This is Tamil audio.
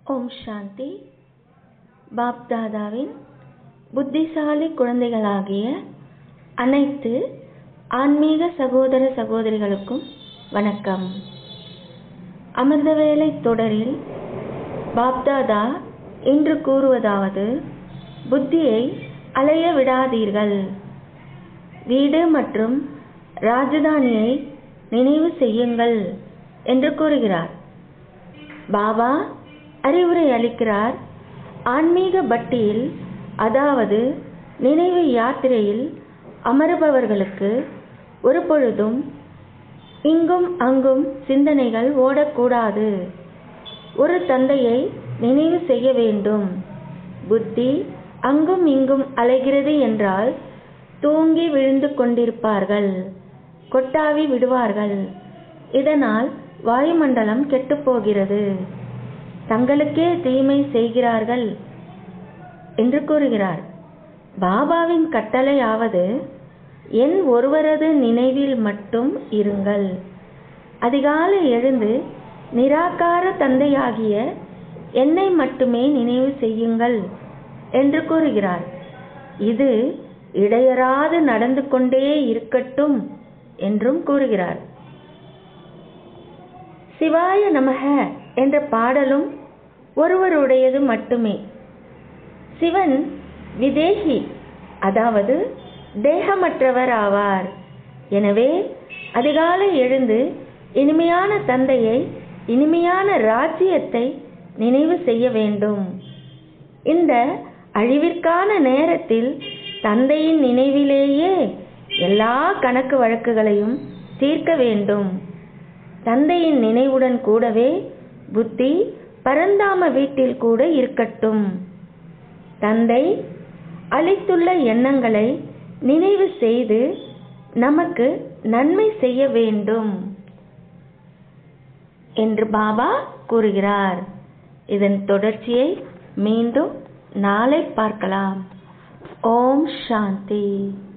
ஓம் சாந்தி பாப்தாதாவின் புத்திசாலி குழந்தைகளாகிய அனைத்து ஆன்மீக சகோதர சகோதரிகளுக்கும் வணக்கம் அமிர்தவேலை தொடரில் பாப்தாதா இன்று கூறுவதாவது புத்தியை அலைய விடாதீர்கள் வீடு மற்றும் ராஜதானியை நினைவு செய்யுங்கள் என்று கூறுகிறார் பாபா அறிவுரை அளிக்கிறார் ஆன்மீக பட்டியில் அதாவது நினைவு யாத்திரையில் அமருபவர்களுக்கு ஒரு பொழுதும் இங்கும் அங்கும் சிந்தனைகள் ஓடக்கூடாது ஒரு தந்தையை நினைவு செய்ய வேண்டும் புத்தி அங்கும் இங்கும் அலைகிறது என்றால் தூங்கி விழுந்து கொண்டிருப்பார்கள் கொட்டாவி விடுவார்கள் இதனால் வாயுமண்டலம் கெட்டுப்போகிறது தங்களுக்கே தீமை செய்கிறார்கள் என்று கூறுகிறார் பாபாவின் கட்டளையாவது என் ஒருவரது நினைவில் மட்டும் இருங்கள் அதிகாலை எழுந்து நிராகார தந்தையாகிய என்னை மட்டுமே நினைவு செய்யுங்கள் என்று கூறுகிறார் இது இடையறாது நடந்து கொண்டே இருக்கட்டும் என்றும் கூறுகிறார் சிவாய நமக என்ற பாடலும் ஒருவருடையது மட்டுமே சிவன் விதேகி அதாவது தேகமற்றவர் ஆவார் எனவே அதிகாலை எழுந்து இனிமையான தந்தையை இனிமையான ராஜ்யத்தை நினைவு செய்ய வேண்டும் இந்த அழிவிற்கான நேரத்தில் தந்தையின் நினைவிலேயே எல்லா கணக்கு வழக்குகளையும் தீர்க்க வேண்டும் தந்தையின் நினைவுடன் கூடவே புத்தி பரந்தாம வீட்டில் கூட இருக்கட்டும் தந்தை அளித்துள்ள எண்ணங்களை நினைவு செய்து நமக்கு நன்மை செய்ய வேண்டும் என்று பாபா கூறுகிறார் இதன் தொடர்ச்சியை மீண்டும் நாளை பார்க்கலாம் ஓம் சாந்தி